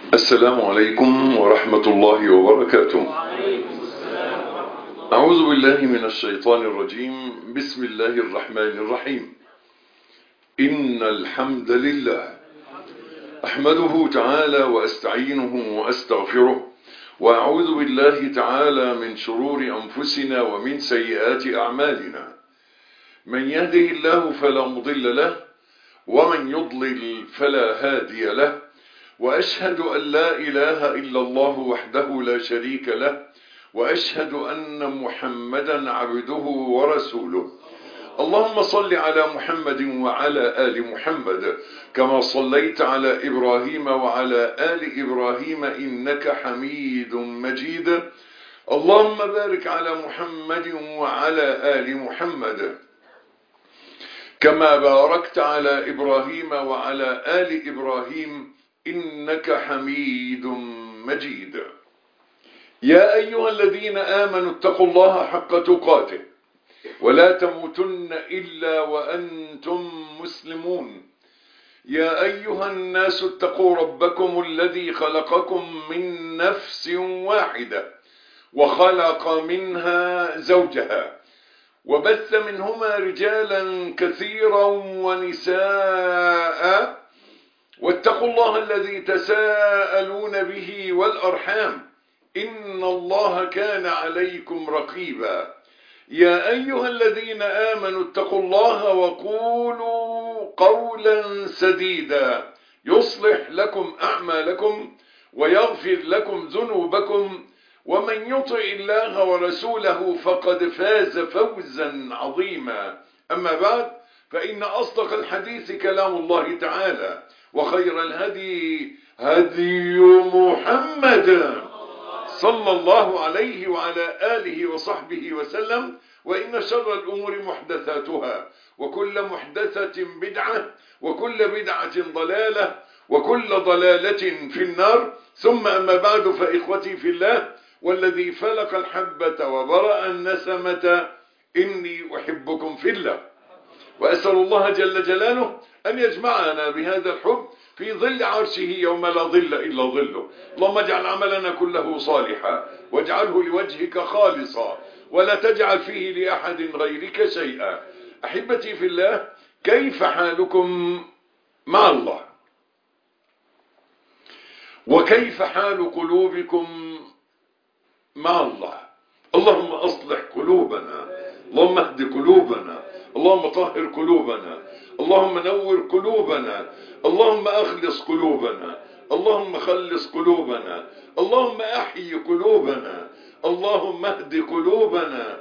السلام عليكم ورحمة الله وبركاته أعوذ بالله من الشيطان الرجيم بسم الله الرحمن الرحيم إن الحمد لله أحمده تعالى وأستعينه وأستغفره وأعوذ بالله تعالى من شرور أنفسنا ومن سيئات أعمالنا من يهده الله فلا مضل له ومن يضلل فلا هادي له وأشهد أن لا إله إلا الله وحده لا شريك له وأشهد أن محمدا عبده ورسوله اللهم صل على محمد وعلى آل محمد كما صليت على إبراهيم وعلى آل إبراهيم إنك حميد مجيد اللهم بارك على محمد وعلى آل محمد كما باركت على إبراهيم وعلى آل إبراهيم إنك حميد مجيد يا أيها الذين آمنوا اتقوا الله حق تقاته ولا تموتن إلا وأنتم مسلمون يا أيها الناس اتقوا ربكم الذي خلقكم من نفس واحدة وخلق منها زوجها وبث منهما رجالا كثيرا ونساء واتقوا الله الذي تساءلون به والأرحام إن الله كان عليكم رقيبا يا أيها الذين آمنوا اتقوا الله وقولوا قولا سديدا يصلح لكم أعمالكم ويغفر لكم ذنوبكم ومن يطع الله ورسوله فقد فاز فوزا عظيما أما بعد فإن أصدق الحديث كلام الله تعالى وخير الهدي هدي محمد صلى الله عليه وعلى آله وصحبه وسلم وإن شر الأمور محدثاتها وكل محدثة بدعة وكل بدعة ضلالة وكل ضلالة في النار ثم أما بعد فإخوتي في الله والذي فلق الحبة وبرأ النسمة إني أحبكم في الله وأسأل الله جل جلاله أن يجمعنا بهذا الحب في ظل عرشه يوم لا ظل إلا ظله اللهم اجعل عملنا كله صالحا واجعله لوجهك خالصا ولا تجعل فيه لأحد غيرك شيئا أحبتي في الله كيف حالكم مع الله وكيف حال قلوبكم مع الله اللهم أصلح قلوبنا اللهم اهد قلوبنا اللهم طهر قلوبنا اللهم نور قلوبنا اللهم أخلص قلوبنا اللهم خلص قلوبنا اللهم أحيي قلوبنا اللهم اهد قلوبنا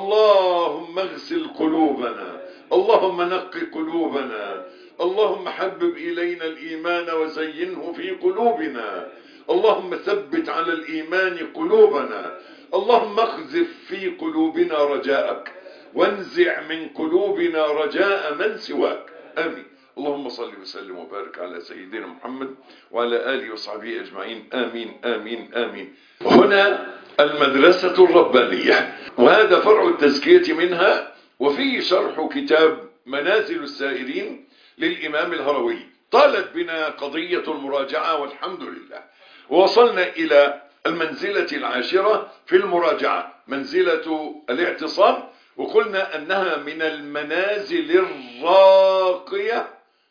اللهم اغسل قلوبنا اللهم نقي قلوبنا اللهم حبب إلينا الإيمان وزينه في قلوبنا اللهم ثبت على الإيمان قلوبنا اللهم اخذف في قلوبنا رجاءك وانزع من قلوبنا رجاء من سواك آمين اللهم صل وسلم وبارك على سيدنا محمد وعلى آله وصحبه أجمعين آمين آمين آمين هنا المدرسة الربانية وهذا فرع التزكية منها وفيه شرح كتاب منازل السائرين للإمام الهروي طالت بنا قضية المراجعة والحمد لله ووصلنا إلى المنزلة العاشرة في المراجعة منزلة الاعتصام وقلنا أنها من المنازل الراقية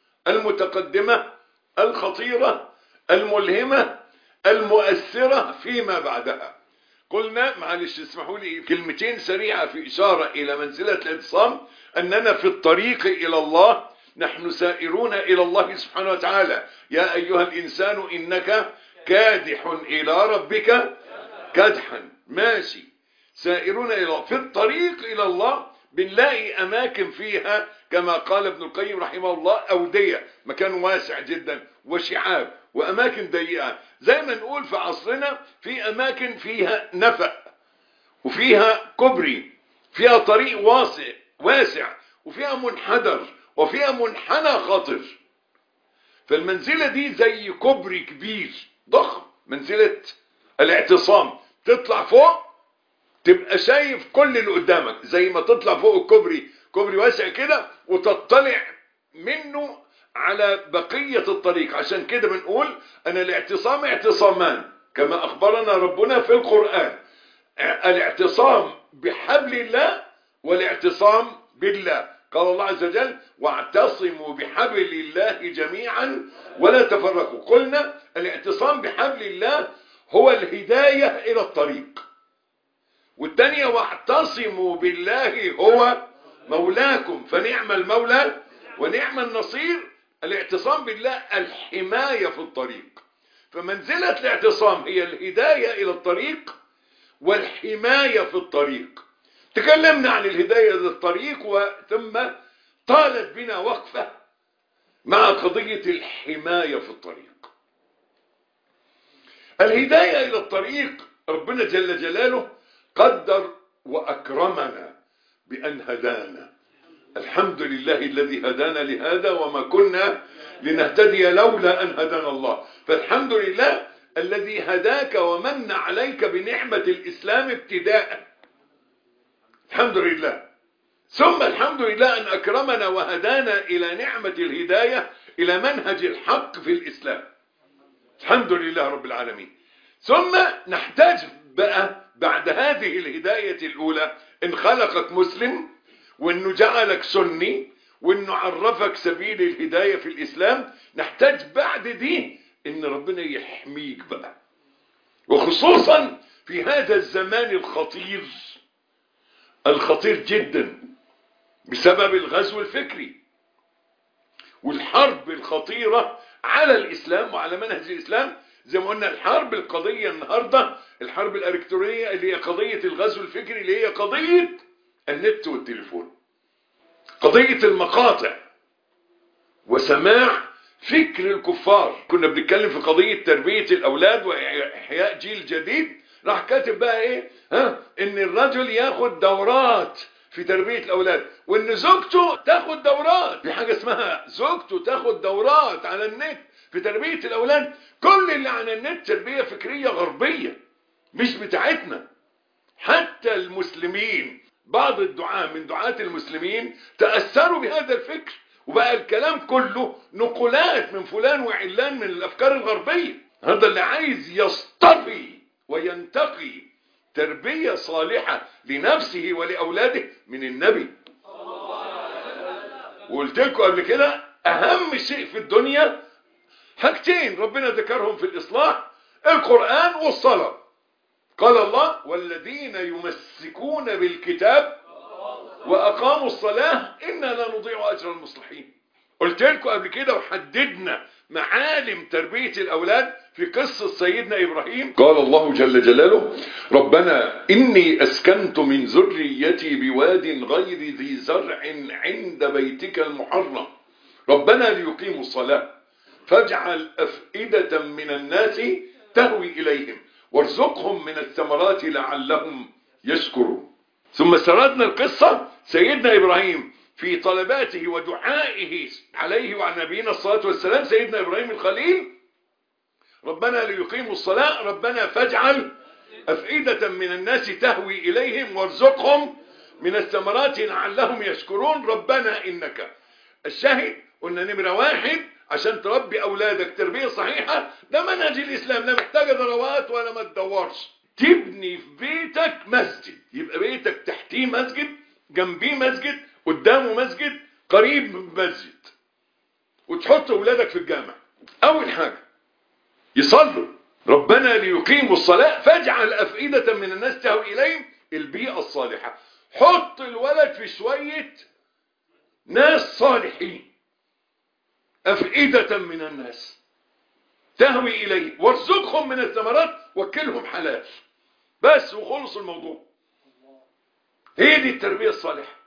المتقدمة الخطيرة الملهمة المؤثرة فيما بعدها قلنا معلش اسمحوا لي كلمتين سريعة في إشارة إلى منزلة الاعتصام أننا في الطريق إلى الله نحن سائرون إلى الله سبحانه وتعالى يا أيها الإنسان إنك كادح إلى ربك كدحا ماشي سائرون إلى الله في الطريق إلى الله بنلاقي أماكن فيها كما قال ابن القيم رحمه الله أودية مكان واسع جدا وشعاب وأماكن ضيقة زي ما نقول في عصرنا في أماكن فيها نفق وفيها كبري فيها طريق واسع واسع وفيها منحدر وفيها منحنى خطر فالمنزلة دي زي كبري كبير ضخم منزلة الاعتصام تطلع فوق تبقى شايف كل اللي قدامك زي ما تطلع فوق الكوبري كوبري واسع كده وتطلع منه على بقية الطريق عشان كده بنقول أن الاعتصام اعتصامان كما أخبرنا ربنا في القرآن الاعتصام بحبل الله والاعتصام بالله قال الله عز وجل واعتصموا بحبل الله جميعا ولا تفرقوا قلنا الاعتصام بحبل الله هو الهداية إلى الطريق والثانية واعتصموا بالله هو مولاكم فنعم المولى ونعم النصير الاعتصام بالله الحماية في الطريق فمنزلة الاعتصام هي الهداية إلى الطريق والحماية في الطريق تكلمنا عن الهداية إلى الطريق ثم طالت بنا وقفة مع قضية الحماية في الطريق الهداية إلى الطريق ربنا جل جلاله قدر وأكرمنا بأن هدانا الحمد لله الذي هدانا لهذا وما كنا لنهتدي لولا أن هدانا الله فالحمد لله الذي هداك ومن عليك بنعمة الإسلام ابتداء الحمد لله ثم الحمد لله أن أكرمنا وهدانا إلى نعمة الهداية إلى منهج الحق في الإسلام الحمد لله رب العالمين ثم نحتاج بقى بعد هذه الهداية الأولى إن خلقك مسلم وإنه جعلك سني وإنه عرفك سبيل الهداية في الإسلام نحتاج بعد دي إن ربنا يحميك بقى وخصوصا في هذا الزمان الخطير الخطير جدا بسبب الغزو الفكري والحرب الخطيرة على الإسلام وعلى منهج الإسلام زي ما قلنا الحرب القضية النهاردة الحرب الإلكترونية اللي هي قضية الغزو الفكري اللي هي قضية النت والتليفون قضية المقاطع وسماع فكر الكفار كنا بنتكلم في قضية تربية الأولاد وإحياء جيل جديد راح كاتب بقى إيه ها إن الرجل ياخد دورات في تربية الأولاد وإن زوجته تاخد دورات في حاجة اسمها زوجته تاخد دورات على النت في تربية الأولاد كل اللي على النت تربية فكرية غربية مش بتاعتنا حتى المسلمين بعض الدعاة من دعاة المسلمين تأثروا بهذا الفكر وبقى الكلام كله نقولات من فلان وعلان من الأفكار الغربية هذا اللي عايز يصطفي وينتقي تربية صالحة لنفسه ولأولاده من النبي وقلت لكم قبل كده أهم شيء في الدنيا حاجتين ربنا ذكرهم في الإصلاح القرآن والصلاة قال الله والذين يمسكون بالكتاب وأقاموا الصلاة إنا لا نضيع أجر المصلحين قلت لكم قبل كده وحددنا معالم تربية الأولاد في قصة سيدنا إبراهيم قال الله جل جلاله ربنا إني أسكنت من ذريتي بواد غير ذي زرع عند بيتك المحرم ربنا ليقيموا الصلاة فاجعل أفئدة من الناس تهوي إليهم وارزقهم من الثمرات لعلهم يشكرون ثم سردنا القصة سيدنا إبراهيم في طلباته ودعائه عليه وعلى نبينا الصلاة والسلام سيدنا إبراهيم الخليل ربنا ليقيموا الصلاة ربنا فاجعل أفئدة من الناس تهوي إليهم وارزقهم من الثمرات لعلهم يشكرون ربنا إنك الشاهد قلنا نمرة واحد عشان تربي أولادك تربية صحيحة ده منهج الإسلام لا محتاجة ضروات ولا ما تدورش تبني في بيتك مسجد يبقى بيتك تحتيه مسجد جنبيه مسجد قدامه مسجد قريب من مسجد وتحط أولادك في الجامع أول حاجة يصلوا ربنا ليقيموا الصلاة فاجعل أفئدة من الناس تهوي إليهم البيئة الصالحة حط الولد في شوية ناس صالحين أفئدة من الناس تهوي إليه وارزقهم من الثمرات وكلهم حلال بس وخلص الموضوع هي دي التربية الصالحة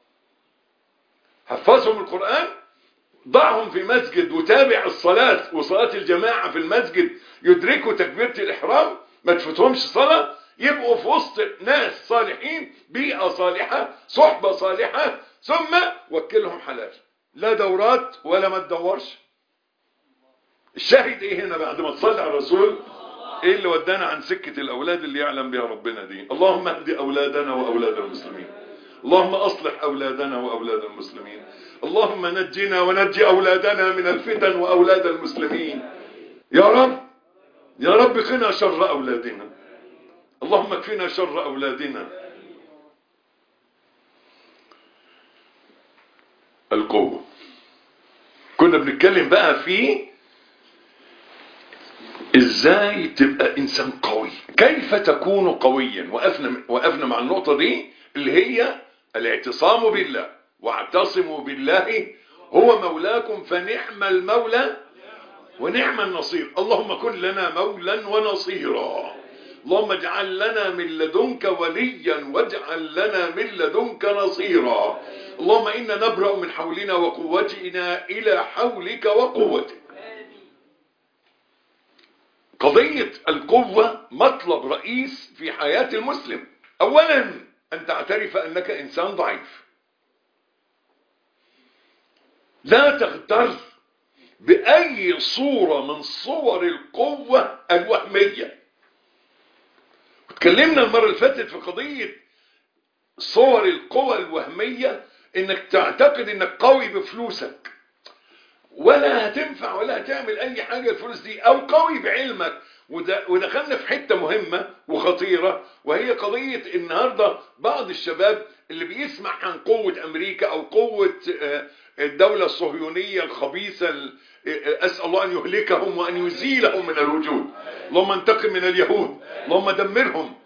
حفظهم القرآن ضعهم في مسجد وتابع الصلاة وصلاة الجماعة في المسجد يدركوا تكبيرة الإحرام ما تفوتهمش صلاة يبقوا في وسط ناس صالحين بيئة صالحة صحبة صالحة ثم وكلهم حلال لا دورات ولا ما تدورش الشاهد ايه هنا بعد ما تصلي على الرسول ايه اللي ودانا عن سكة الاولاد اللي يعلم بها ربنا دي اللهم اهدي اولادنا واولاد المسلمين اللهم أصلح أولادنا وأولاد المسلمين اللهم نجنا ونجي أولادنا من الفتن وأولاد المسلمين يا رب يا رب قنا شر أولادنا اللهم اكفنا شر أولادنا القوة كنا بنتكلم بقى في ازاي تبقى انسان قوي كيف تكون قويا وقفنا وقفنا مع النقطة دي اللي هي الاعتصام بالله واعتصموا بالله هو مولاكم فنعم المولى ونعم النصير اللهم كن لنا مولا ونصيرا اللهم اجعل لنا من لدنك وليا واجعل لنا من لدنك نصيرا اللهم إنا نبرأ من حولنا وقوتنا إلى حولك وقوتك قضية القوة مطلب رئيس في حياة المسلم أولا أن تعترف أنك إنسان ضعيف لا تغتر بأي صورة من صور القوة الوهمية اتكلمنا المرة اللي فاتت في قضية صور القوة الوهمية انك تعتقد انك قوي بفلوسك ولا هتنفع ولا هتعمل اي حاجة الفلوس دي او قوي بعلمك ودخلنا في حتة مهمة وخطيرة وهي قضية النهاردة بعض الشباب اللي بيسمع عن قوة امريكا او قوة الدولة الصهيونية الخبيثة اسأل الله ان يهلكهم وان يزيلهم من الوجود اللهم انتقم من اليهود اللهم دمرهم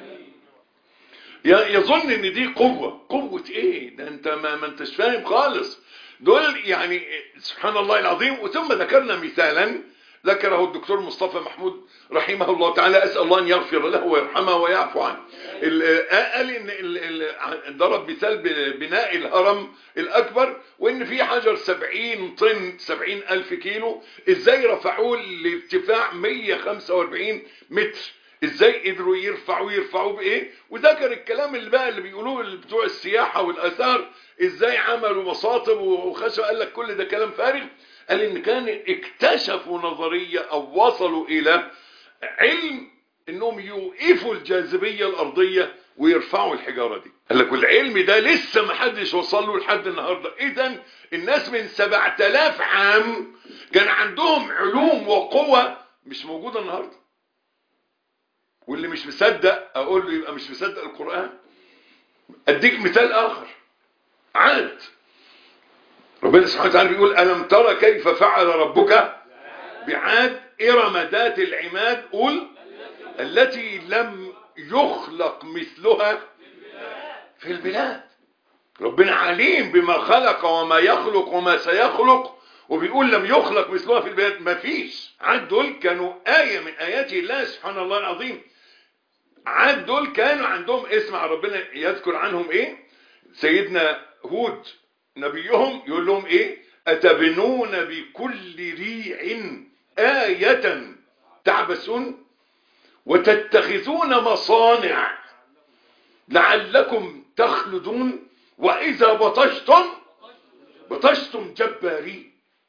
يظن ان دي قوة قوة ايه ده انت ما, ما انتش فاهم خالص دول يعني سبحان الله العظيم وثم ذكرنا مثالا ذكره الدكتور مصطفى محمود رحمه الله تعالى اسال الله ان يغفر له ويرحمه ويعفو عنه قال ان ضرب مثال ببناء الهرم الاكبر وان في حجر 70 طن 70 الف كيلو ازاي رفعوه لارتفاع 145 متر ازاي قدروا يرفعوا يرفعوا بايه وذكر الكلام اللي بقى اللي بيقولوه بتوع السياحه والاثار ازاي عملوا مصاطب وخشوا قال لك كل ده كلام فارغ قال ان كان اكتشفوا نظريه او وصلوا الى علم انهم يوقفوا الجاذبيه الارضيه ويرفعوا الحجاره دي قال لك والعلم ده لسه ما حدش وصل له لحد النهارده اذا الناس من 7000 عام كان عندهم علوم وقوه مش موجوده النهارده واللي مش مصدق اقول له يبقى مش مصدق القرآن اديك مثال اخر عاد ربنا سبحانه وتعالى بيقول ألم ترى كيف فعل ربك بعاد إرم ذات العماد قول التي لم يخلق مثلها في البلاد ربنا عليم بما خلق وما يخلق وما سيخلق وبيقول لم يخلق مثلها في البلاد ما فيش عاد دول كانوا آية من آيات الله سبحان الله العظيم عاد دول كانوا عندهم اسمع ربنا يذكر عنهم ايه سيدنا هود نبيهم يقول لهم ايه اتبنون بكل ريع آية تعبسون وتتخذون مصانع لعلكم تخلدون وإذا بطشتم بطشتم جبارين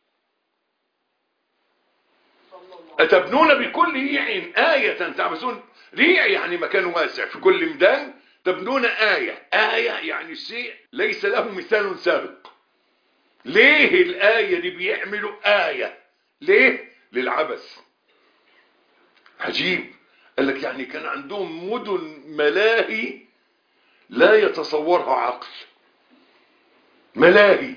أتبنون بكل ريع آية تعبسون ريع يعني مكان واسع في كل ميدان تبنون آية آية يعني شيء ليس له مثال سابق ليه الآية دي بيعملوا آية ليه للعبث عجيب قال لك يعني كان عندهم مدن ملاهي لا يتصورها عقل ملاهي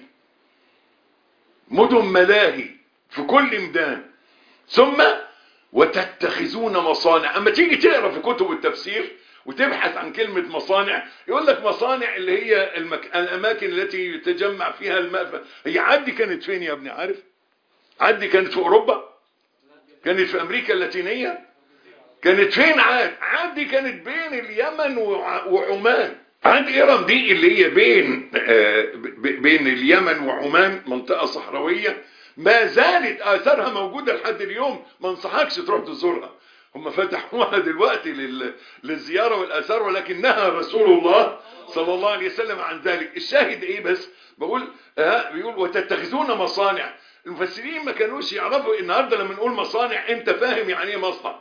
مدن ملاهي في كل ميدان ثم وتتخذون مصانع اما تيجي تقرا في كتب التفسير وتبحث عن كلمة مصانع يقول لك مصانع اللي هي المك... الأماكن التي يتجمع فيها الماء هي عدي كانت فين يا ابني عارف عدي كانت في أوروبا كانت في أمريكا اللاتينية كانت فين عاد عدي كانت بين اليمن وع... وعمان عاد إيران دي اللي هي بين آه ب... بين اليمن وعمان منطقة صحراوية ما زالت آثارها موجودة لحد اليوم ما انصحكش تروح تزورها هم فتحوها دلوقتي لل... للزيارة والآثار ولكنها رسول الله صلى الله عليه وسلم عن ذلك الشاهد ايه بس بقول آه بيقول وتتخذون مصانع المفسرين ما كانوش يعرفوا النهاردة لما نقول مصانع انت فاهم يعني ايه مصنع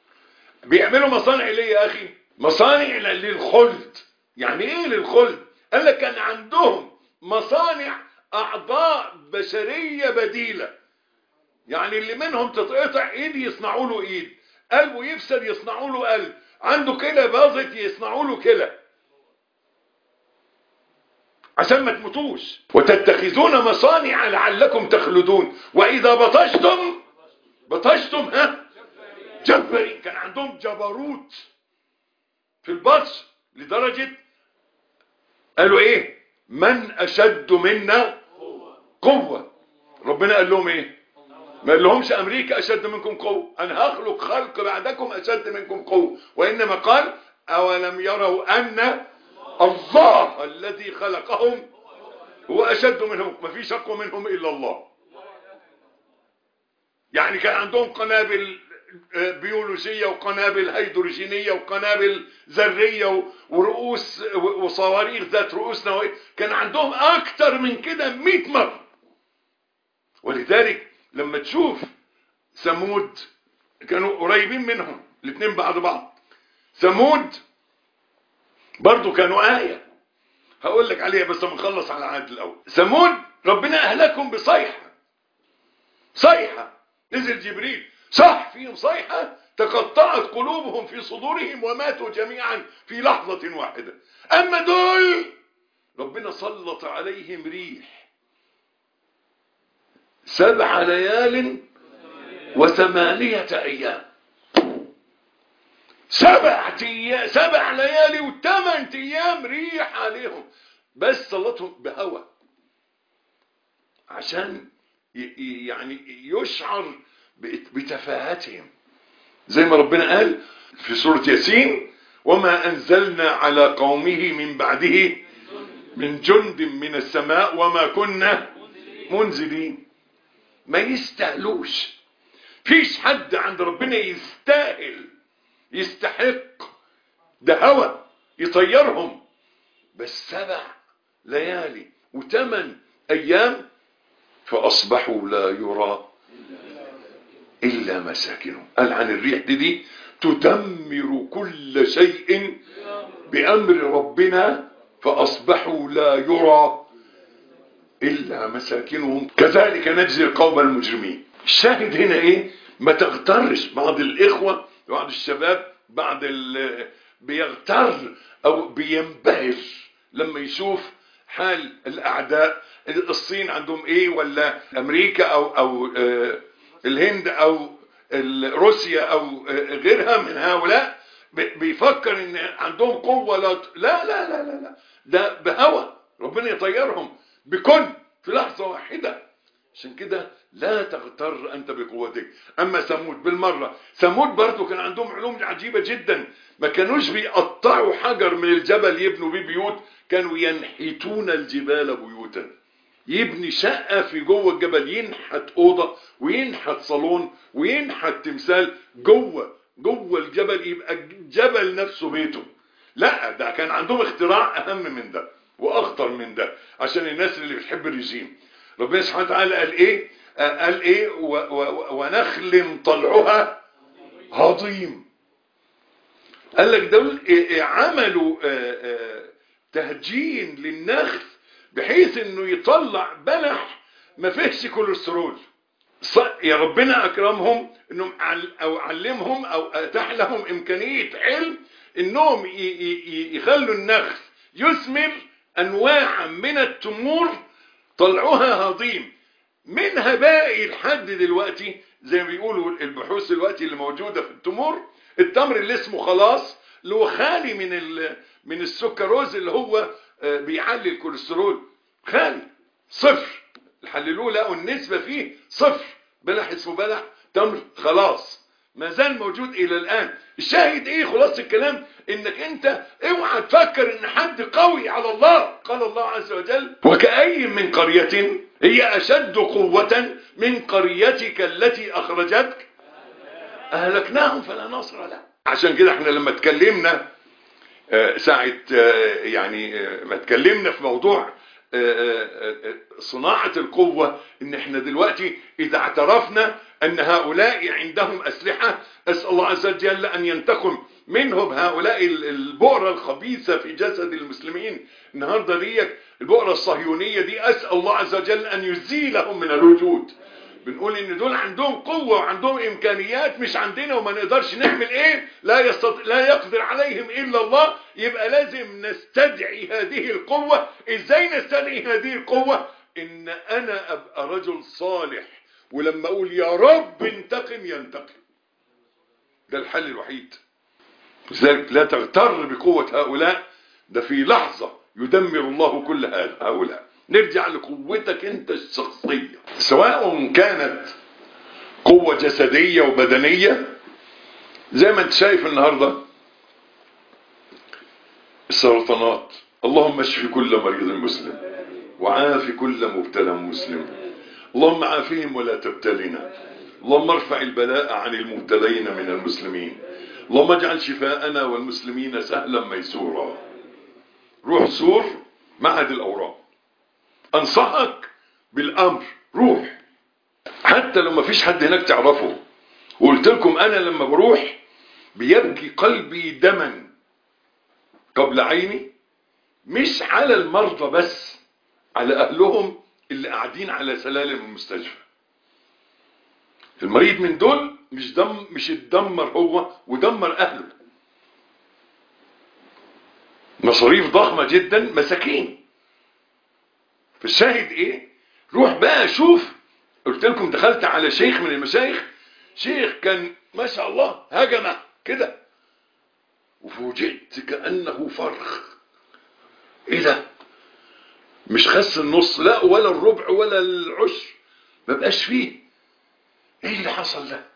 بيعملوا مصانع ليه يا اخي مصانع للخلد يعني ايه للخلد قال لك كان عندهم مصانع اعضاء بشريه بديله يعني اللي منهم تتقطع ايد يصنعوا له ايد قلبه يفسد يصنعوا له قلب عنده كلى باظت يصنعوا له كلى عشان ما تموتوش وتتخذون مصانع لعلكم تخلدون واذا بطشتم بطشتم ها جبرين كان عندهم جبروت في البطش لدرجة قالوا ايه من اشد منا قوة ربنا قال لهم ايه ما قال لهمش امريكا اشد منكم قوة انا هخلق خلق بعدكم اشد منكم قوة وانما قال اولم يروا ان الله الذي خلقهم هو اشد منهم ما فيش اقوى منهم الا الله يعني كان عندهم قنابل بيولوجية وقنابل هيدروجينية وقنابل ذرية ورؤوس وصواريخ ذات رؤوس نووية كان عندهم اكتر من كده 100 مرة ولذلك لما تشوف ثمود كانوا قريبين منهم الاثنين بعد بعض ثمود برضو كانوا آية هقول لك عليها بس لما نخلص على عاد الأول ثمود ربنا أهلكهم بصيحة صيحة نزل جبريل صح فيهم صيحة تقطعت قلوبهم في صدورهم وماتوا جميعا في لحظة واحدة أما دول ربنا سلط عليهم ريح سبع ليال وثمانية أيام سبع أيام سبع ليالي وثمان أيام ريح عليهم بس سلطهم بهوى عشان يعني يشعر بتفاهتهم زي ما ربنا قال في سورة ياسين وما أنزلنا على قومه من بعده من جند من السماء وما كنا منزلين ما يستاهلوش فيش حد عند ربنا يستاهل يستحق ده هوى يطيرهم بس سبع ليالي وثمان أيام فأصبحوا لا يرى إلا مساكنهم قال عن الريح دي, دي تدمر كل شيء بأمر ربنا فأصبحوا لا يرى إلا مساكنهم كذلك نجزي القوم المجرمين الشاهد هنا إيه ما تغترش بعض الإخوة بعض الشباب بعض بيغتر أو بينبهر لما يشوف حال الأعداء الصين عندهم إيه ولا أمريكا أو أو آه الهند او روسيا او غيرها من هؤلاء بيفكر ان عندهم قوة لا لا لا لا لا, لا. ده بهوى ربنا يطيرهم بكل في لحظة واحدة عشان كده لا تغتر انت بقوتك اما ثمود بالمرة ثمود برضو كان عندهم علوم عجيبة جدا ما كانوش بيقطعوا حجر من الجبل يبنوا بيه بيوت كانوا ينحتون الجبال بيوتا يبني شقة في جوه الجبل ينحت أوضة وينحت صالون وينحت تمثال جوه جوه الجبل يبقى الجبل نفسه بيته لا ده كان عندهم اختراع أهم من ده وأخطر من ده عشان الناس اللي بتحب الرجيم ربنا سبحانه وتعالى قال إيه قال إيه و و ونخل طلعها هضيم قال لك دول عملوا تهجين للنخل بحيث انه يطلع بلح ما فيهش كوليسترول يا ربنا اكرمهم انهم او علمهم او اتاح لهم امكانيه علم انهم يخلوا النخل يثمر انواع من التمور طلعوها هضيم منها باقي لحد دلوقتي زي ما بيقولوا البحوث دلوقتي اللي موجوده في التمور التمر اللي اسمه خلاص اللي هو خالي من من السكروز اللي هو بيعلي الكوليسترول خالي صفر حللوه لقوا النسبة فيه صفر بلح اسمه بلح تمر خلاص ما زال موجود الى الان الشاهد ايه خلاص الكلام انك انت اوعى تفكر ان حد قوي على الله قال الله عز وجل وكأي من قرية هي اشد قوة من قريتك التي اخرجتك اهلكناهم فلا نصر لهم عشان كده احنا لما اتكلمنا ساعة يعني ما اتكلمنا في موضوع صناعة القوة ان احنا دلوقتي اذا اعترفنا ان هؤلاء عندهم اسلحة اسأل الله عز وجل ان ينتقم منهم هؤلاء البؤرة الخبيثة في جسد المسلمين النهاردة ديك البؤرة الصهيونية دي أسأل الله عز وجل أن يزيلهم من الوجود بنقول ان دول عندهم قوة وعندهم امكانيات مش عندنا وما نقدرش نعمل ايه لا يستطيع لا يقدر عليهم الا الله يبقى لازم نستدعي هذه القوة ازاي نستدعي هذه القوة ان انا ابقى رجل صالح ولما اقول يا رب انتقم ينتقم ده الحل الوحيد لذلك لا تغتر بقوة هؤلاء ده في لحظة يدمر الله كل هؤلاء نرجع لقوتك انت الشخصية سواء كانت قوة جسدية وبدنية زي ما انت شايف النهاردة السرطانات اللهم اشف كل مريض مسلم وعاف كل مبتلى مسلم اللهم عافهم ولا تبتلنا اللهم ارفع البلاء عن المبتلين من المسلمين اللهم اجعل شفاءنا والمسلمين سهلا ميسورا روح زور معهد الاورام انصحك بالامر روح حتى لو ما فيش حد هناك تعرفه وقلت لكم انا لما بروح بيبكي قلبي دما قبل عيني مش على المرضى بس على اهلهم اللي قاعدين على سلالم المستشفى المريض من دول مش دم مش اتدمر هو ودمر اهله مصاريف ضخمة جدا مساكين فالشاهد ايه روح بقى شوف قلت لكم دخلت على شيخ من المشايخ شيخ كان ما شاء الله هجمة كده وفوجئت كأنه فرخ ايه ده مش خس النص لا ولا الربع ولا العشر ما بقاش فيه ايه اللي حصل ده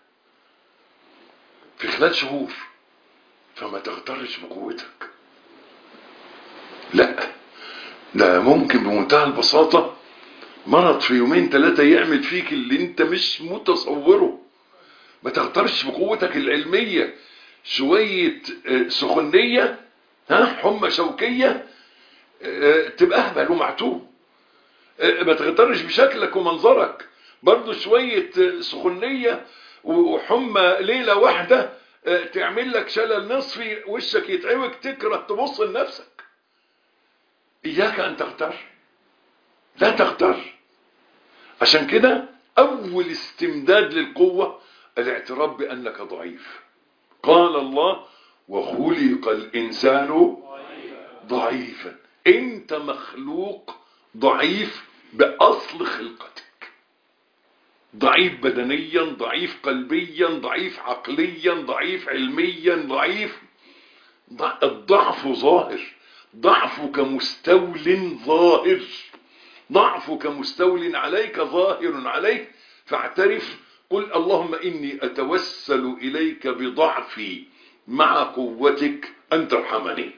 في خلال شهور فما تغترش بقوتك لا ده ممكن بمنتهى البساطة مرض في يومين ثلاثة يعمل فيك اللي انت مش متصوره ما تغترش بقوتك العلمية شوية سخنية ها حمى شوكية تبقى اهبل ومعتوه ما تغترش بشكلك ومنظرك برضو شوية سخنية وحمى ليلة واحدة تعمل لك شلل نصفي وشك يتعوج تكره تبص لنفسك إياك أن تغتر لا تغتر عشان كده أول استمداد للقوة الاعتراف بأنك ضعيف قال الله وخلق الإنسان ضعيفا أنت مخلوق ضعيف بأصل خلقتك ضعيف بدنيا ضعيف قلبيا ضعيف عقليا ضعيف علميا ضعيف الضعف ظاهر ضعفك مستول ظاهر ضعفك مستول عليك ظاهر عليك فاعترف قل اللهم إني أتوسل إليك بضعفي مع قوتك أن ترحمني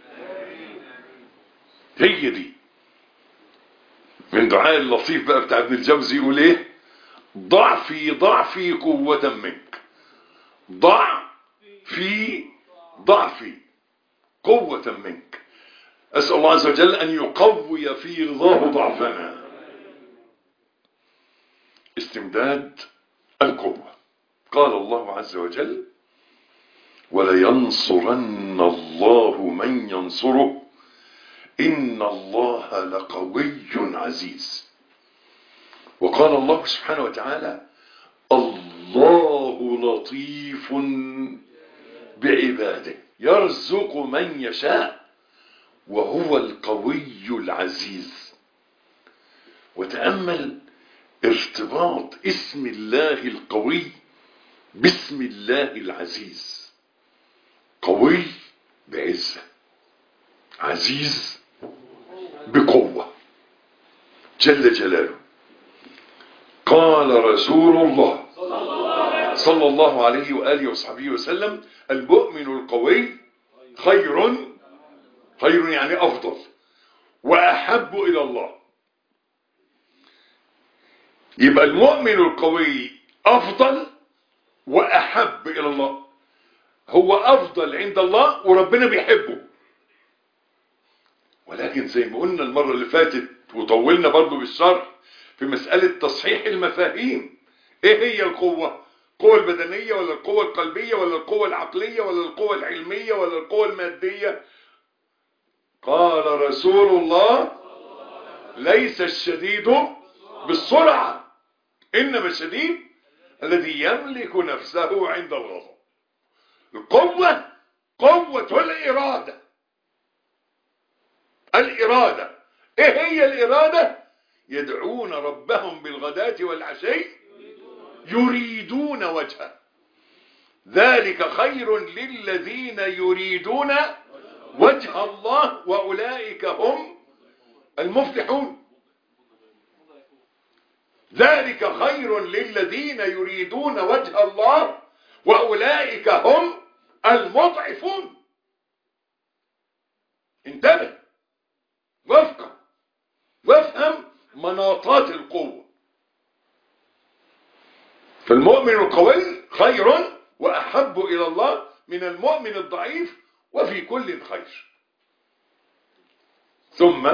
هي دي من دعاء اللطيف بقى بتاع ابن الجوزي يقول ايه ضعفي ضعفي قوة منك ضع في ضعفي قوة منك أسأل الله عز وجل أن يقوي في رضاه ضعفنا استمداد القوة قال الله عز وجل ولينصرن الله من ينصره إن الله لقوي عزيز وقال الله سبحانه وتعالى الله لطيف بعباده يرزق من يشاء وهو القوي العزيز وتأمل ارتباط اسم الله القوي باسم الله العزيز قوي بعزة عزيز بقوة جل جلاله قال رسول الله صلى الله عليه وآله وصحبه وسلم المؤمن القوي خير خير يعني أفضل وأحب إلى الله يبقى المؤمن القوي أفضل وأحب إلى الله هو أفضل عند الله وربنا بيحبه ولكن زي ما قلنا المرة اللي فاتت وطولنا برضو بالشرح في مسألة تصحيح المفاهيم ايه هي القوة القوة البدنية ولا القوة القلبية ولا القوة العقلية ولا القوة العلمية ولا القوة المادية قال رسول الله ليس الشديد بالسرعة إنما الشديد الذي يملك نفسه عند الغضب القوة قوة الإرادة الإرادة إيه هي الإرادة يدعون ربهم بالغداة والعشي يريدون وجهه ذلك خير للذين يريدون وجه الله وأولئك هم المفلحون ذلك خير للذين يريدون وجه الله وأولئك هم المضعفون انتبه وافقه وافهم مناطات القوة فالمؤمن القوي خير وأحب إلى الله من المؤمن الضعيف وفي كل خير ثم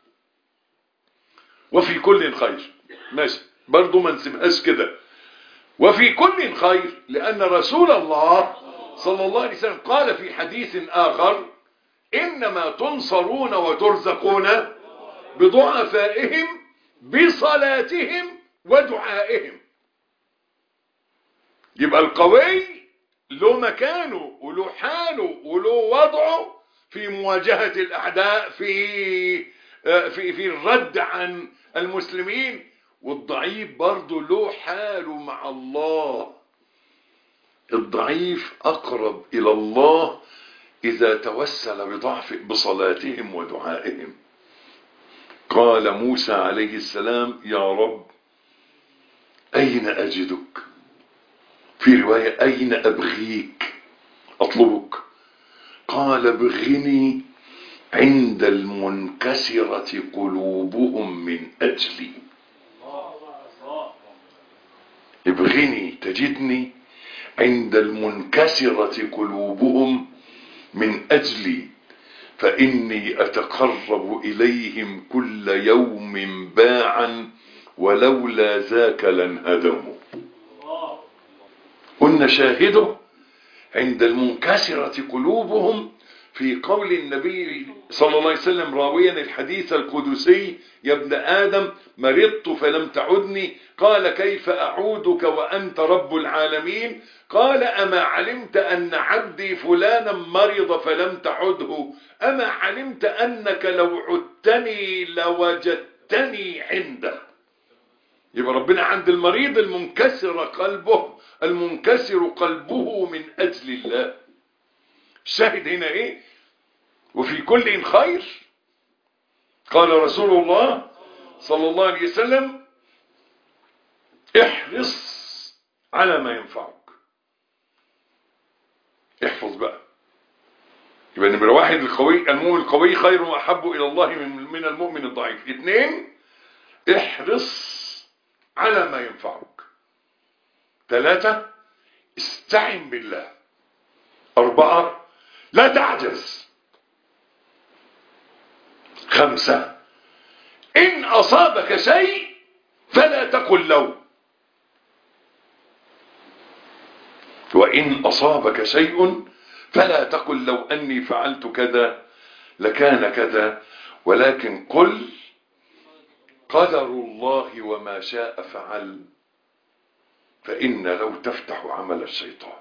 وفي كل خير ماشي برضو ما نسيبهاش كده وفي كل خير لأن رسول الله صلى الله عليه وسلم قال في حديث آخر إنما تنصرون وترزقون بضعفائهم بصلاتهم ودعائهم يبقى القوي له مكانه وله حاله وله وضعه في مواجهة الأعداء في في في الرد عن المسلمين والضعيف برضه له حاله مع الله الضعيف أقرب إلى الله إذا توسل بضعف بصلاتهم ودعائهم قال موسى عليه السلام يا رب أين أجدك في رواية أين أبغيك أطلبك قال ابغني عند المنكسرة قلوبهم من أجلي ابغني تجدني عند المنكسرة قلوبهم من أجلي فإني أتقرب إليهم كل يوم باعا ولولا ذاك لانهدموا قلنا شاهده عند المنكسرة قلوبهم في قول النبي صلى الله عليه وسلم راويا الحديث القدسي يا ابن آدم مرضت فلم تعدني قال كيف أعودك وأنت رب العالمين قال أما علمت أن عبدي فلانا مرض فلم تعده أما علمت أنك لو عدتني لوجدتني عنده يبقى ربنا عند المريض المنكسر قلبه المنكسر قلبه من أجل الله الشاهد هنا ايه وفي كل خير قال رسول الله صلى الله عليه وسلم احرص على ما ينفعك احفظ بقى يبقى نمرة واحد القوي المؤمن القوي خير وأحب إلى الله من, من المؤمن الضعيف اثنين احرص على ما ينفعك ثلاثة استعن بالله أربعة لا تعجز خمسة إن أصابك شيء فلا تقل لو وإن أصابك شيء فلا تقل لو أني فعلت كذا لكان كذا ولكن قل قدر الله وما شاء فعل فإن لو تفتح عمل الشيطان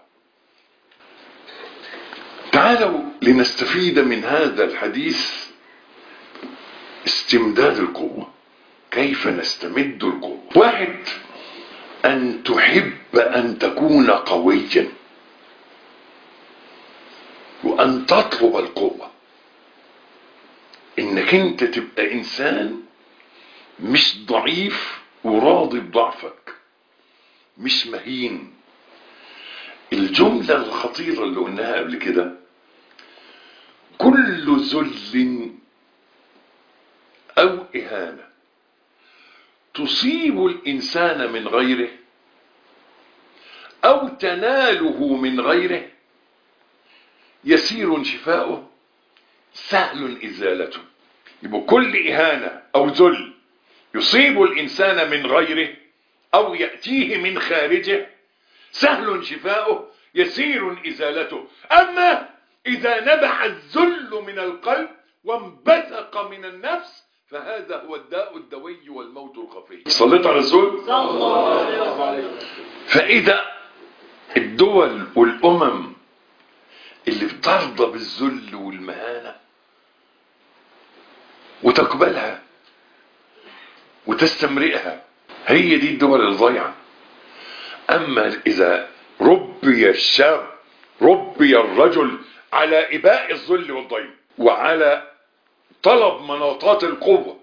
تعالوا لنستفيد من هذا الحديث استمداد القوة كيف نستمد القوة واحد أن تحب أن تكون قويا وأن تطلب القوة إنك أنت تبقى إنسان مش ضعيف وراضي بضعفك مش مهين الجملة الخطيرة اللي قلناها قبل كده كل ذل أو إهانة تصيب الإنسان من غيره أو تناله من غيره يسير شفاؤه سهل إزالته يبقى كل إهانة أو ذل يصيب الإنسان من غيره أو يأتيه من خارجه سهل شفاؤه يسير إزالته أما إذا نبع الذل من القلب وانبثق من النفس فهذا هو الداء الدوي والموت الخفي صليت على الرسول صلى الله عليه وسلم فإذا الدول والأمم اللي بترضى بالذل والمهانة وتقبلها وتستمرئها هي دي الدول الضيعة أما إذا ربي الشاب ربي الرجل على إباء الذل والضيم وعلى طلب مناطات القوة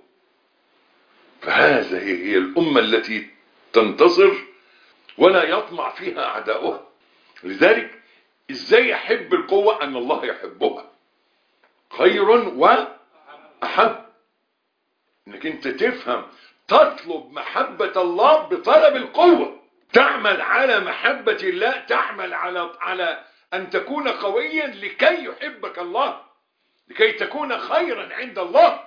فهذه هي الأمة التي تنتصر ولا يطمع فيها أعداؤها لذلك إزاي يحب القوة أن الله يحبها خير وأحب انك انت تفهم تطلب محبة الله بطلب القوة تعمل على محبة الله تعمل على على ان تكون قويا لكي يحبك الله لكي تكون خيرا عند الله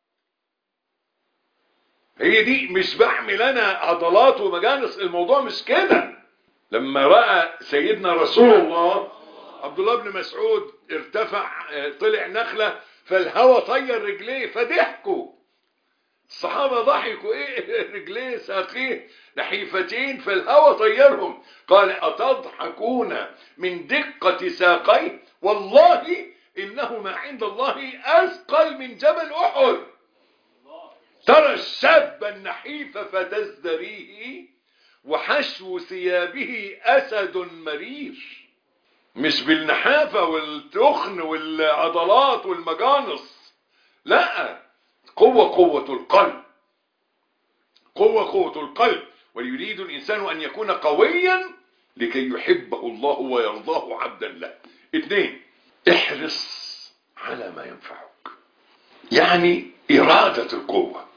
هي دي مش بعمل انا عضلات ومجانس الموضوع مش كده لما رأى سيدنا رسول الله عبد الله بن مسعود ارتفع اه، طلع نخلة فالهوى طير رجليه فضحكوا الصحابة ضحكوا ايه رجليه ساقيه نحيفتين فالهوى طيرهم قال أتضحكون من دقة ساقيه والله إنهما عند الله أثقل من جبل أحد ترى الشاب النحيف فتزدريه وحشو ثيابه أسد مرير مش بالنحافة والتخن والعضلات والمجانس لا قوة قوة القلب قوة قوة القلب ويريد الإنسان أن يكون قويا لكي يحبه الله ويرضاه عبدا له اثنين احرص على ما ينفعك يعني إرادة القوة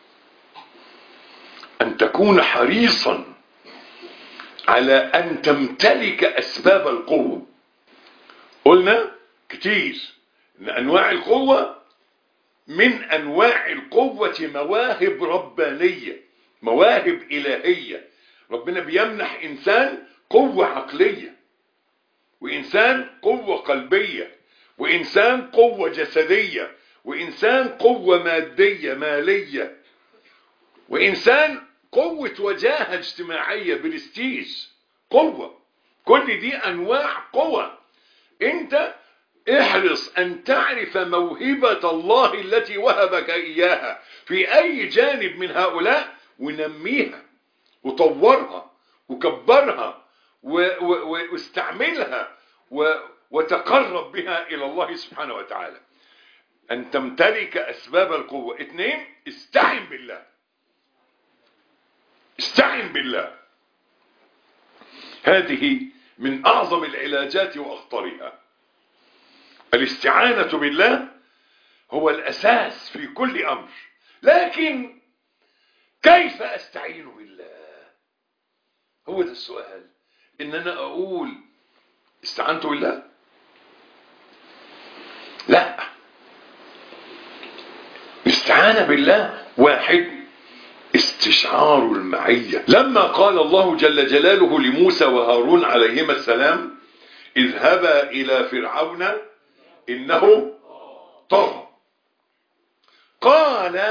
أن تكون حريصا على أن تمتلك أسباب القوة قلنا كتير أن أنواع القوة من أنواع القوة مواهب ربانية مواهب إلهية ربنا بيمنح إنسان قوة عقلية وإنسان قوة قلبية وإنسان قوة جسدية وإنسان قوة مادية مالية وإنسان قوة وجاهة اجتماعية برستيج قوة كل دي أنواع قوة أنت احرص أن تعرف موهبة الله التي وهبك إياها في أي جانب من هؤلاء ونميها وطورها وكبرها واستعملها وتقرب بها إلى الله سبحانه وتعالى أن تمتلك أسباب القوة اثنين استعن بالله استعن بالله هذه من أعظم العلاجات وأخطرها الاستعانة بالله هو الأساس في كل أمر لكن كيف أستعين بالله هو ده السؤال إن أنا أقول استعنت بالله لا الاستعانة بالله واحد استشعار المعية لما قال الله جل جلاله لموسى وهارون عليهما السلام اذهبا إلى فرعون إنه طغى قال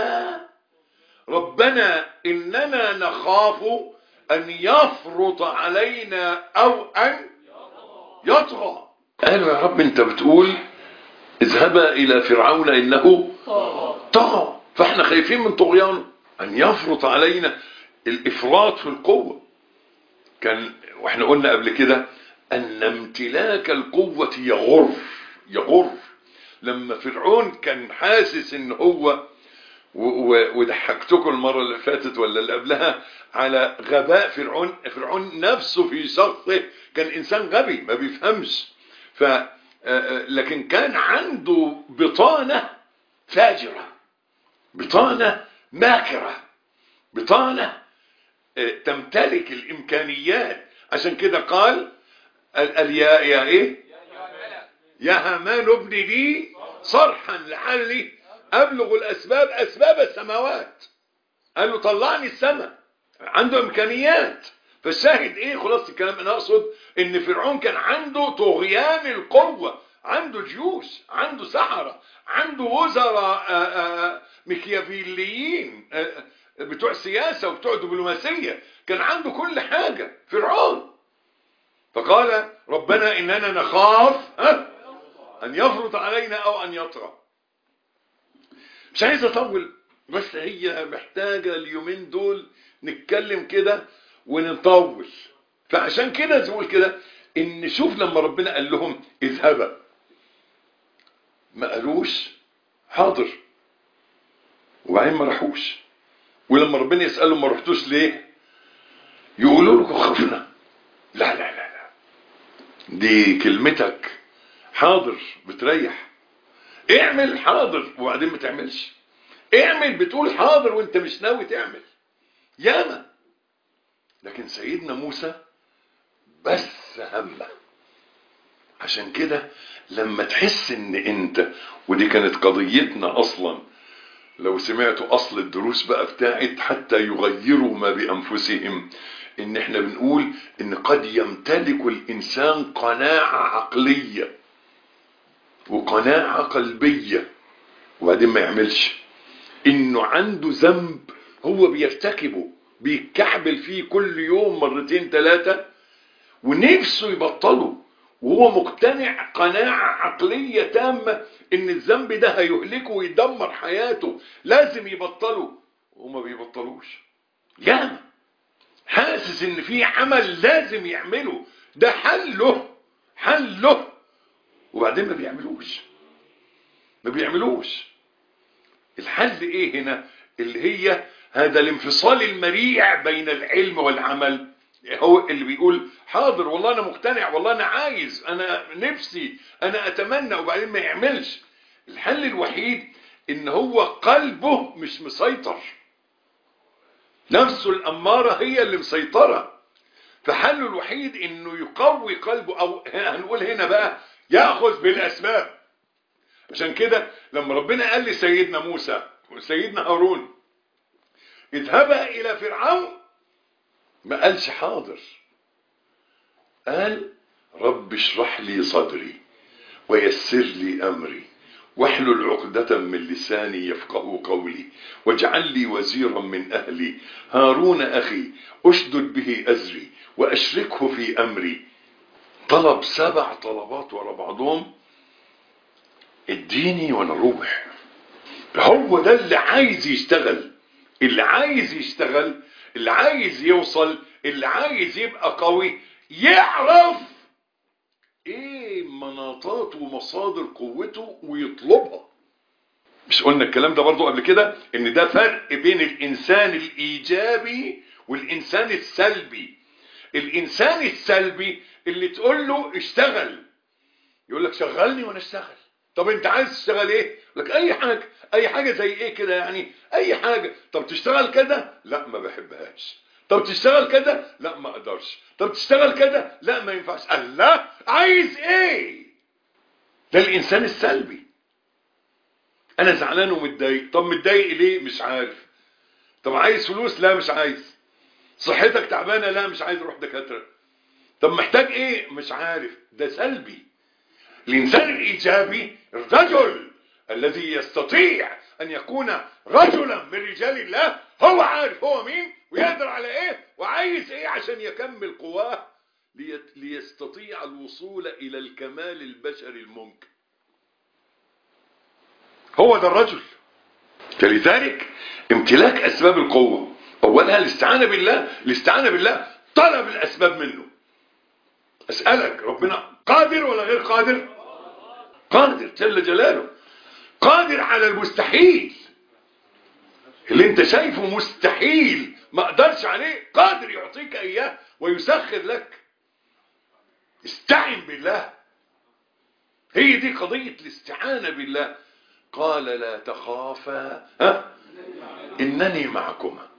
ربنا إننا نخاف أن يفرط علينا أو أن يطغى قالوا يا رب أنت بتقول اذهبا إلى فرعون إنه طغى فاحنا خايفين من طغيانه أن يفرط علينا الإفراط في القوة كان واحنا قلنا قبل كده أن امتلاك القوة يغر يغر لما فرعون كان حاسس ان هو وضحكتكم المرة اللي فاتت ولا اللي قبلها على غباء فرعون فرعون نفسه في شخصه كان انسان غبي ما بيفهمش ف لكن كان عنده بطانة فاجرة بطانة ماكرة بطانة تمتلك الامكانيات عشان كده قال قال يا يا ايه يا هامان ابن لي صرحا لعلي ابلغ الاسباب اسباب السماوات قال له طلعني السماء عنده امكانيات فالشاهد ايه خلاص الكلام انا اقصد ان فرعون كان عنده طغيان القوة عنده جيوش عنده سحرة عنده وزراء آه، آه، مكيافيليين آه، بتوع سياسة وبتوع دبلوماسية كان عنده كل حاجة فرعون فقال ربنا اننا نخاف ها ان يفرض علينا او ان يطغى مش عايز اطول بس هي محتاجة اليومين دول نتكلم كده ونطول فعشان كده تقول كده ان شوف لما ربنا قال لهم اذهبا ما قالوش حاضر وبعدين ما راحوش ولما ربنا يسألهم ما رحتوش ليه يقولوا لكم خفنا لا لا لا لا دي كلمتك حاضر بتريح اعمل حاضر وبعدين ما تعملش اعمل بتقول حاضر وانت مش ناوي تعمل ياما لكن سيدنا موسى بس همه عشان كده لما تحس ان انت ودي كانت قضيتنا اصلا لو سمعتوا اصل الدروس بقى بتاعت حتى يغيروا ما بانفسهم ان احنا بنقول ان قد يمتلك الانسان قناعة عقلية وقناعة قلبية وبعدين ما يعملش انه عنده ذنب هو بيرتكبه بيتكعبل فيه كل يوم مرتين ثلاثة ونفسه يبطله وهو مقتنع قناعة عقلية تامة ان الذنب ده هيهلكه ويدمر حياته لازم يبطله وما بيبطلوش ياما حاسس ان في عمل لازم يعمله ده حله حله وبعدين ما بيعملوش ما بيعملوش الحل ايه هنا اللي هي هذا الانفصال المريع بين العلم والعمل هو اللي بيقول حاضر والله انا مقتنع والله انا عايز انا نفسي انا اتمنى وبعدين ما يعملش الحل الوحيد ان هو قلبه مش مسيطر نفسه الاماره هي اللي مسيطره فحله الوحيد انه يقوي قلبه او هنقول هنا بقى ياخذ بالاسباب عشان كده لما ربنا قال لسيدنا موسى وسيدنا هارون اذهبا الى فرعون ما قالش حاضر قال رب اشرح لي صدري ويسر لي امري واحلل عقدة من لساني يفقه قولي واجعل لي وزيرا من اهلي هارون اخي اشدد به ازري واشركه في امري طلب سبع طلبات ورا بعضهم اديني وانا اروح هو ده اللي عايز يشتغل اللي عايز يشتغل اللي عايز يوصل اللي عايز يبقى قوي يعرف ايه مناطات ومصادر قوته ويطلبها مش قلنا الكلام ده برضو قبل كده ان ده فرق بين الانسان الايجابي والانسان السلبي الانسان السلبي اللي تقول له اشتغل يقول لك شغلني وانا اشتغل طب انت عايز تشتغل ايه لك اي حاجه اي حاجه زي ايه كده يعني اي حاجه طب تشتغل كده لا ما بحبهاش طب تشتغل كده لا ما اقدرش طب تشتغل كده لا ما ينفعش الله عايز ايه ده الانسان السلبي انا زعلان ومتضايق طب متضايق ليه مش عارف طب عايز فلوس لا مش عايز صحتك تعبانه لا مش عايز اروح دكاتره طب محتاج ايه مش عارف ده سلبي الانسان الايجابي الرجل الذي يستطيع ان يكون رجلا من رجال الله هو عارف هو مين ويقدر على ايه وعايز ايه عشان يكمل قواه ليت- ليستطيع الوصول الى الكمال البشري الممكن هو ده الرجل فلذلك امتلاك اسباب القوة اولها الاستعانة بالله الاستعانة بالله طلب الاسباب منه اسألك ربنا قادر ولا غير قادر قادر جل جلاله قادر على المستحيل اللي انت شايفه مستحيل ما اقدرش عليه قادر يعطيك اياه ويسخر لك استعن بالله هي دي قضية الاستعانة بالله قال لا تخافا ها انني معكما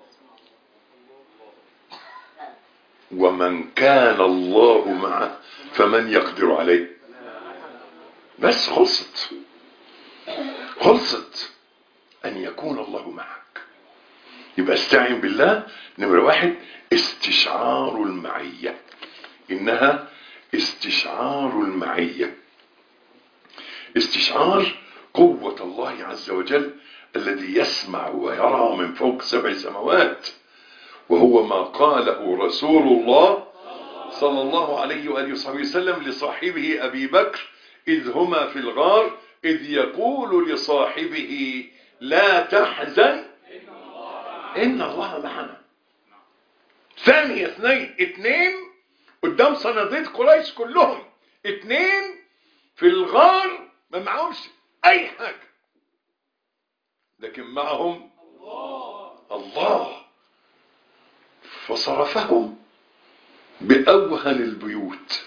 ومن كان الله معه فمن يقدر عليه بس خلصت خلصت ان يكون الله معك يبقى استعين بالله نمرة واحد استشعار المعية إنها استشعار المعية استشعار قوة الله عز وجل الذي يسمع ويرى من فوق سبع سماوات وهو ما قاله رسول الله صلى الله عليه وآله وصحبه وسلم لصاحبه أبي بكر إذ هما في الغار إذ يقول لصاحبه لا تحزن إن الله معنا ثانية اثنين اثنين قدام صناديد قريش كلهم اثنين في الغار ما معهمش أي حاجة لكن معهم الله فصرفهم بأوهن البيوت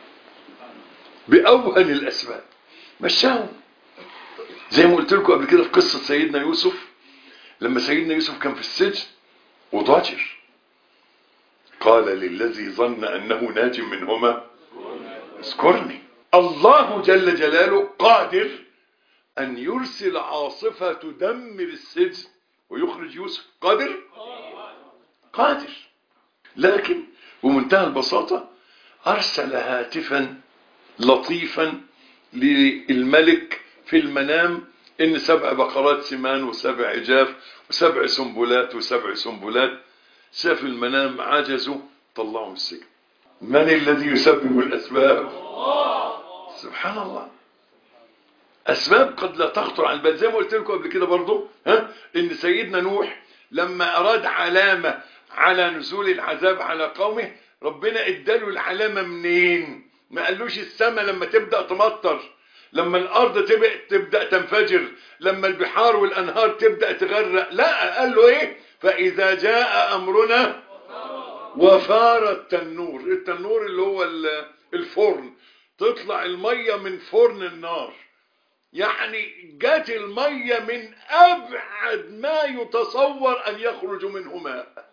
بأوهن الأسباب مشاهم زي ما قلت لكم قبل كده في قصة سيدنا يوسف لما سيدنا يوسف كان في السجن وضاجر قال للذي ظن أنه ناج منهما اذكرني الله جل جلاله قادر أن يرسل عاصفة تدمر السجن ويخرج يوسف قادر قادر لكن بمنتهى البساطة أرسل هاتفا لطيفا للملك في المنام إن سبع بقرات سمان وسبع عجاف وسبع سنبلات وسبع سنبلات شاف المنام عجزوا طلعوا من السجن من الذي يسبب الأسباب سبحان الله أسباب قد لا تخطر على البال زي ما قلت لكم قبل كده برضو ها إن سيدنا نوح لما أراد علامة على نزول العذاب على قومه ربنا اداله العلامة منين ما قالوش السماء لما تبدأ تمطر لما الأرض تبدأ تنفجر لما البحار والأنهار تبدأ تغرق لا قال له إيه فإذا جاء أمرنا وفار التنور التنور اللي هو الفرن تطلع المية من فرن النار يعني جات المية من أبعد ما يتصور أن يخرج منه ماء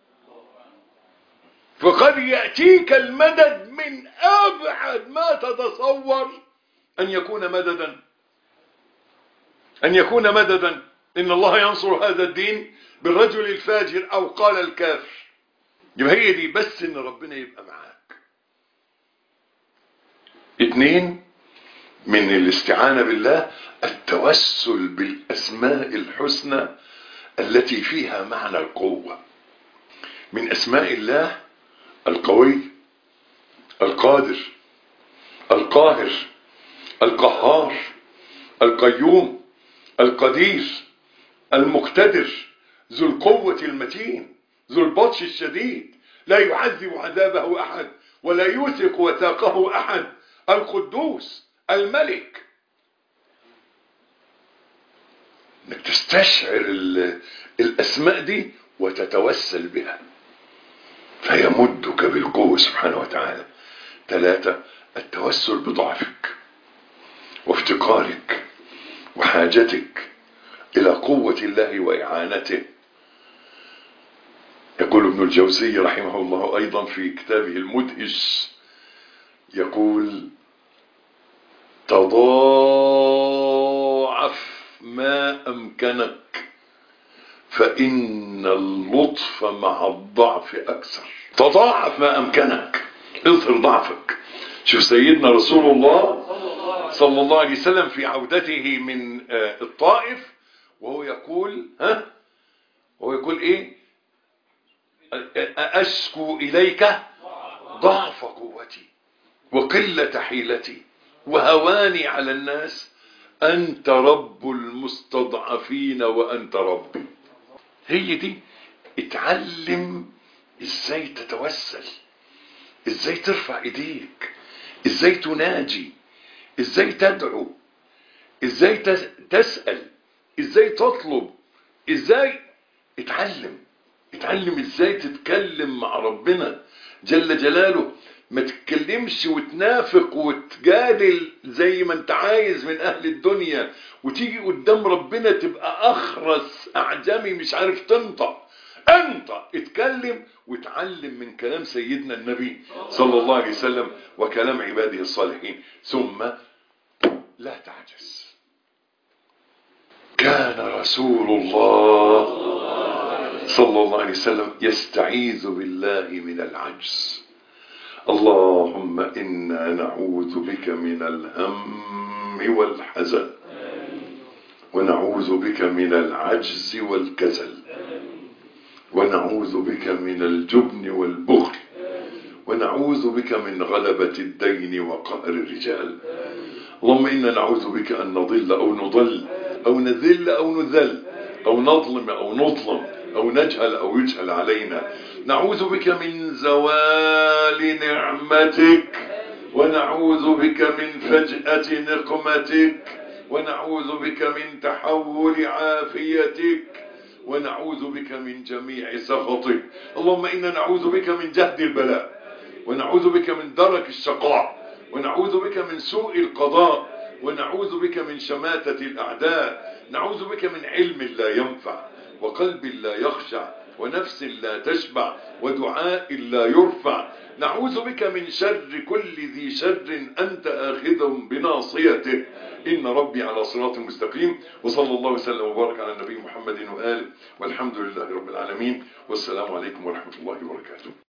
فقد يأتيك المدد من أبعد ما تتصور أن يكون مددا أن يكون مددا إن الله ينصر هذا الدين بالرجل الفاجر أو قال الكافر يبقى هي دي بس إن ربنا يبقى معاك اتنين من الاستعانة بالله التوسل بالأسماء الحسنى التي فيها معنى القوة من أسماء الله القوي القادر القاهر القهار القيوم القدير المقتدر ذو القوة المتين ذو البطش الشديد لا يعذب عذابه أحد ولا يوثق وثاقه أحد القدوس الملك انك تستشعر الاسماء دي وتتوسل بها فيمدك بالقوة سبحانه وتعالى ثلاثة التوسل بضعفك وافتقارك وحاجتك إلى قوة الله وإعانته يقول ابن الجوزي رحمه الله أيضا في كتابه المدهش يقول تضاعف ما أمكنك فإن اللطف مع الضعف أكثر تضاعف ما أمكنك اظهر ضعفك شوف سيدنا رسول الله صلى الله عليه وسلم في عودته من الطائف وهو يقول ها وهو يقول ايه أشكو إليك ضعف قوتي وقلة حيلتي وهواني على الناس أنت رب المستضعفين وأنت ربي هي دي اتعلم ازاي تتوسل ازاي ترفع ايديك ازاي تناجي ازاي تدعو ازاي تسأل ازاي تطلب ازاي اتعلم اتعلم ازاي تتكلم مع ربنا جل جلاله ما تتكلمش وتنافق وتجادل زي ما انت عايز من اهل الدنيا وتيجي قدام ربنا تبقى اخرس اعجمي مش عارف تنطق انت اتكلم وتعلم من كلام سيدنا النبي صلى الله عليه وسلم وكلام عباده الصالحين ثم لا تعجز كان رسول الله صلى الله عليه وسلم يستعيذ بالله من العجز اللهم إنا نعوذ بك من الهم والحزن ونعوذ بك من العجز والكسل ونعوذ بك من الجبن والبخل ونعوذ بك من غلبة الدين وقهر الرجال اللهم إنا نعوذ بك أن نضل أو نضل أو نذل أو نذل أو نظلم أو نظلم أو نجهل أو يجهل علينا نعوذ بك من زوال نعمتك ونعوذ بك من فجأة نقمتك ونعوذ بك من تحول عافيتك ونعوذ بك من جميع سخطك اللهم إنا نعوذ بك من جهد البلاء ونعوذ بك من درك الشقاء ونعوذ بك من سوء القضاء ونعوذ بك من شماتة الأعداء نعوذ بك من علم لا ينفع وقلب لا يخشع ونفس لا تشبع ودعاء لا يرفع نعوذ بك من شر كل ذي شر أنت آخذ بناصيته إن ربي على صراط مستقيم وصلى الله وسلم وبارك على النبي محمد وآله والحمد لله رب العالمين والسلام عليكم ورحمة الله وبركاته